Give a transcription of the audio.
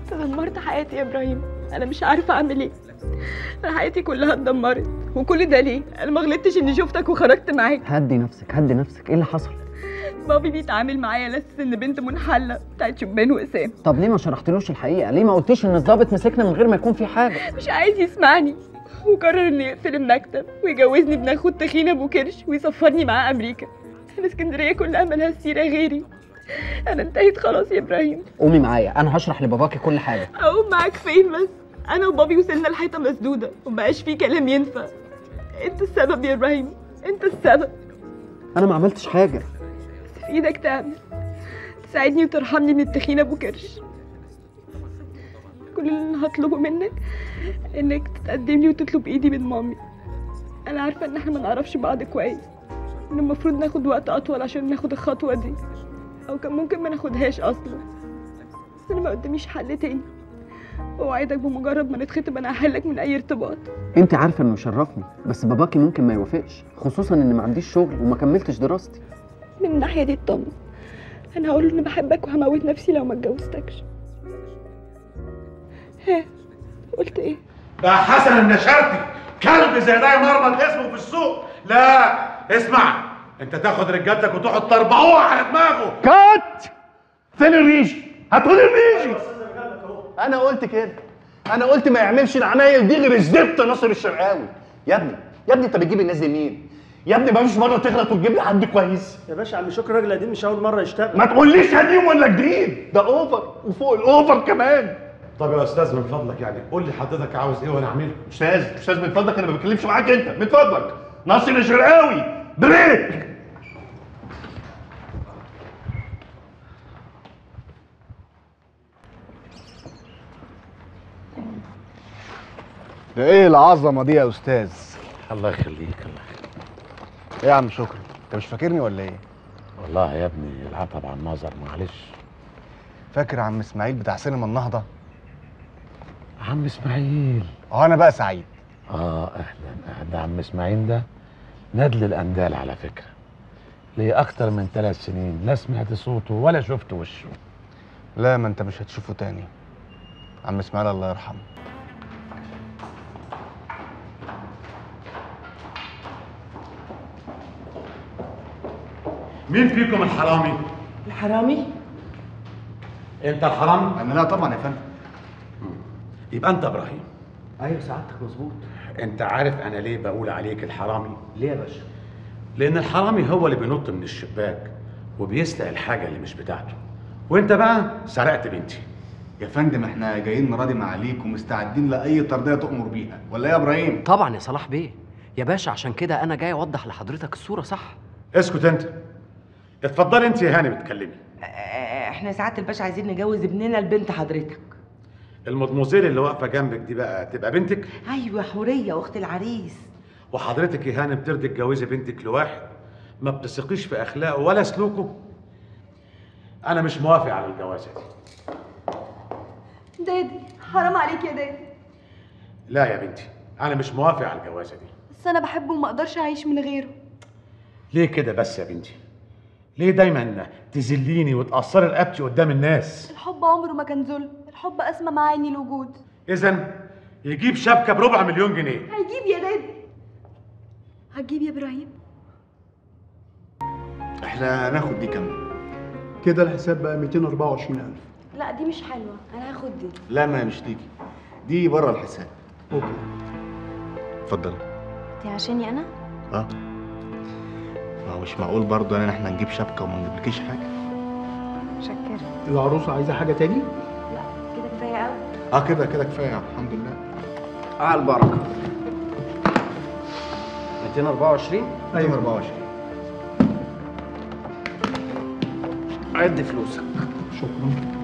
أنا دمرت حياتي يا إبراهيم أنا مش عارفة أعمل إيه أنا حياتي كلها اتدمرت وكل ده ليه؟ أنا ما غلطتش إني شفتك وخرجت معاك هدي نفسك هدي نفسك ايه اللي حصل بابي بيتعامل معايا على أساس إن بنت منحلة بتاعت شبان وإسام طب ليه ما شرحتلوش الحقيقه ليه ما قلتيش ان الضابط مسكنا من غير ما يكون في حاجه مش عايز يسمعني وقرر إنه يقفل المكتب ويجوزني ابن أخو التخين أبو كرش ويسفرني معاه أمريكا أنا اسكندرية كلها مالها سيرة غيري أنا انتهيت خلاص يا إبراهيم قومي معايا انا هشرح لباباكي كل حاجه اقوم معاك فين بس انا وبابي وصلنا الحيطه مسدوده ومبقاش في كلام ينفع انت السبب يا ابراهيم انت السبب انا ما عملتش حاجه بس في ايدك تعمل تساعدني وترحمني من التخين ابو كرش كل اللي انا هطلبه منك انك تتقدم لي وتطلب ايدي من مامي انا عارفه ان احنا ما نعرفش بعض كويس ان المفروض ناخد وقت اطول عشان ناخد الخطوه دي او كان ممكن ما ناخدهاش اصلا بس انا ما قداميش حل تاني اوعدك بمجرد ما نتخطب انا هحلك من اي ارتباط انت عارفه انه شرفني بس باباكي ممكن ما يوافقش خصوصا ان ما عنديش شغل وما كملتش دراستي من الناحيه دي اطمن انا هقول اني بحبك وهموت نفسي لو ما اتجوزتكش ها قلت ايه ده حسن النشرتي كلب زي ده يمرمط اسمه في السوق لا اسمع انت تاخد رجالتك وتقعد تربعوها على دماغه كات فين الريشي هتقول الريشي انا قلت كده انا قلت ما يعملش العمايل دي غير الزفت ناصر الشرقاوي يا ابني يا ابني انت بتجيب الناس دي منين يا ابني ما فيش مره تغلط وتجيب لي حد كويس يا باشا عم شكري راجل قديم مش اول مره يشتغل ما تقوليش قديم ولا جديد ده اوفر وفوق الاوفر كمان طب يا استاذ من فضلك يعني قول لي حضرتك عاوز ايه وانا اعمله استاذ استاذ من فضلك انا ما بتكلمش معاك انت من فضلك ناصر الشرقاوي بريك ده ايه العظمه دي يا استاذ الله يخليك الله يخليك ايه يا عم شكري انت مش فاكرني ولا ايه والله يا ابني العتب على النظر معلش فاكر عم اسماعيل بتاع سينما النهضه عم اسماعيل اه انا بقى سعيد اه اهلا اهلا عم اسماعيل ده ندل الاندال على فكره ليه اكتر من ثلاث سنين لا سمعت صوته ولا شفت وشه لا ما انت مش هتشوفه تاني عم اسماعيل الله يرحمه مين فيكم الحرامي الحرامي انت الحرامي انا لا طبعا يا فندم يبقى انت ابراهيم ايوه سعادتك مظبوط انت عارف انا ليه بقول عليك الحرامي ليه يا باشا لان الحرامي هو اللي بينط من الشباك وبيسرق الحاجه اللي مش بتاعته وانت بقى سرقت بنتي يا فندم احنا جايين نراضي معاليك ومستعدين لاي ترضيه تؤمر بيها ولا ايه يا ابراهيم طبعا يا صلاح بيه يا باشا عشان كده انا جاي اوضح لحضرتك الصوره صح اسكت انت اتفضلي انت يا هاني بتكلمي آه، احنا ساعات الباشا عايزين نجوز ابننا لبنت حضرتك المدموزيل اللي واقفه جنبك دي بقى تبقى بنتك ايوه حوريه واخت العريس وحضرتك يا هاني بترضي تجوزي بنتك لواحد ما بتثقيش في اخلاقه ولا سلوكه انا مش موافق على الجوازه دي دادي حرام عليك يا دادي لا يا بنتي انا مش موافق على الجوازه دي بس انا بحبه وما اقدرش اعيش من غيره ليه كده بس يا بنتي ليه دايما تذليني وتقصري رقبتي قدام الناس الحب عمره ما كان ظلم الحب اسمى معاني الوجود اذا يجيب شبكه بربع مليون جنيه هيجيب يا دادي هتجيب يا ابراهيم احنا هناخد دي كام كده الحساب بقى 224000 لا دي مش حلوه انا هاخد دي لا ما مش ليكي دي بره الحساب اوكي اتفضل دي عشاني انا اه ما هو مش معقول برضه ان احنا نجيب شبكه وما نجيبلكيش حاجه متشكره العروسه عايزه حاجه تاني لا كده كفايه قوي اه كده كده كفايه الحمد لله على البركه 224 ايوه 24 عد فلوسك شكرا